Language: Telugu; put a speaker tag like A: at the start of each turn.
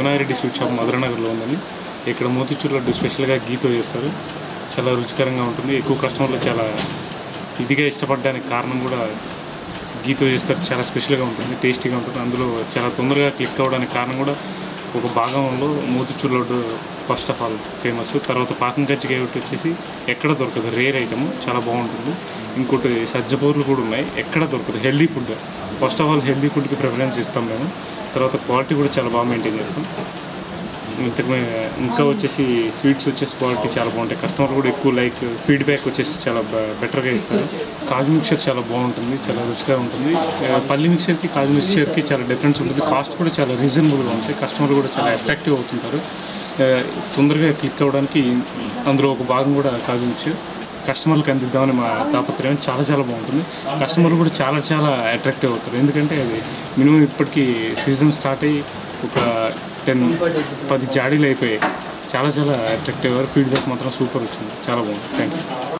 A: శివనారెడ్డి స్వీట్ షాప్ మధురనగర్లో ఉందండి ఇక్కడ మోతిచూర్ లడ్డు స్పెషల్గా గీతో చేస్తారు చాలా రుచికరంగా ఉంటుంది ఎక్కువ కస్టమర్లు చాలా ఇదిగా ఇష్టపడడానికి కారణం కూడా గీతో చేస్తారు చాలా స్పెషల్గా ఉంటుంది టేస్టీగా ఉంటుంది అందులో చాలా తొందరగా క్లిక్ అవ్వడానికి కారణం కూడా ఒక భాగంలో motichoor laddu first of all famous తర్వాత పాకం కజ్జికాయ ఒకటి వచ్చేసి ఎక్కడ దొరకదు రేర్ ఐటమ్ చాలా బాగుంటుంది ఇంకోటి సజ్జపూర్లు కూడా ఉన్నాయి ఎక్కడ దొరకదు healthy food first of all healthy ఫుడ్కి ప్రిఫరెన్స్ ఇస్తాం మేము తర్వాత క్వాలిటీ కూడా చాలా బాగా మెయింటైన్ చేస్తాం ఇంతకు ఇంకా వచ్చేసి స్వీట్స్ వచ్చేసి క్వాలిటీ చాలా బాగుంటాయి కస్టమర్ కూడా ఎక్కువ లైక్ ఫీడ్బ్యాక్ వచ్చేసి చాలా బెటర్గా ఇస్తారు కాజు మిక్చర్ చాలా బాగుంటుంది చాలా రుచిగా ఉంటుంది ఆ, పల్లి మిక్చర్కి కాజు మిక్చర్కి చాలా డిఫరెన్స్ ఉంటుంది కాస్ట్ కూడా చాలా రీజనబుల్గా ఉంటాయి కస్టమర్ కూడా చాలా అట్రాక్టివ్ అవుతుంటారు ఆ, తొందరగా క్లిక్ అవ్వడానికి అందులో ఒక భాగం కూడా కాజు మిక్చర్ కస్టమర్లకు అందిద్దామని మా తాపత్రయం చాలా చాలా బాగుంటుంది కస్టమర్లు కూడా చాలా చాలా అట్రాక్టివ్ అవుతారు ఎందుకంటే అది మినిమం ఇప్పటికీ సీజన్ స్టార్ట్ అయ్యి ఒక టెన్ పది జాడీలు అయిపోయాయి చాలా చాలా అట్రాక్టివ్ ఫీడ్బ్యాక్ మాత్రం సూపర్ వచ్చింది చాలా బాగుంది థ్యాంక్ యూ